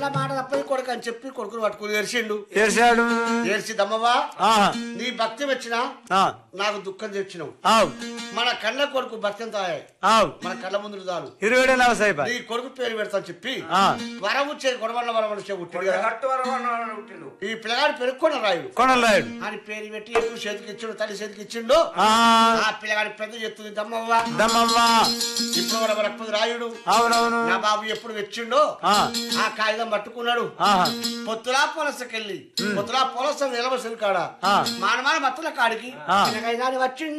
మళ్ళా మాట తప్పది కొడుకు అని చెప్పి కొడుకును పట్టుకుని ఏడ్చిండు చేశాడు ఏడ్చి దమ్మవ్వా ఆహా నీ భక్తి వచ్చినా ఆ, నాకు దుఃఖం తెచ్చినావు ఆవు మన కళ్ళ కొడుకు భక్తి ఎంత ఆవు మన కళ్ళ ముందు చాలు ఇరవై నవ సైప నీ కొడుకు పేరు పెడతాను చెప్పి ఆ. వరం వచ్చే గొడవల వరం వచ్చే పుట్టిండు కదా. కట్టు వరం అన్నాడు పుట్టిండు. ఈ పిల్లగాడు పెరుక్కొని రాయుడు కొనలాయుడు అని పేరు పెట్టి ఎప్పుడు చేతికి ఇచ్చిండు తల్లి చేతికి ఇచ్చిండు ఆ, ఆ పిల్లగాడి పెద్ద చెప్తుంది దమ్మవ్వ దమ్మవ్వ ఇప్పుడు కూడా రక్పతి రాయుడు అవునవును నా బాబు ఎప్పుడు వచ్చిండో ఆ, ఆ కాగితం పట్టుకున్నాడు ఆహా పొత్తులా పొలసకెళ్ళి పొత్తులా పొలస నిలబసిన కాడ ఆ. మానమాన మత్తుల కాడికి ఆ. పిల్లగాడి వచ్చిండు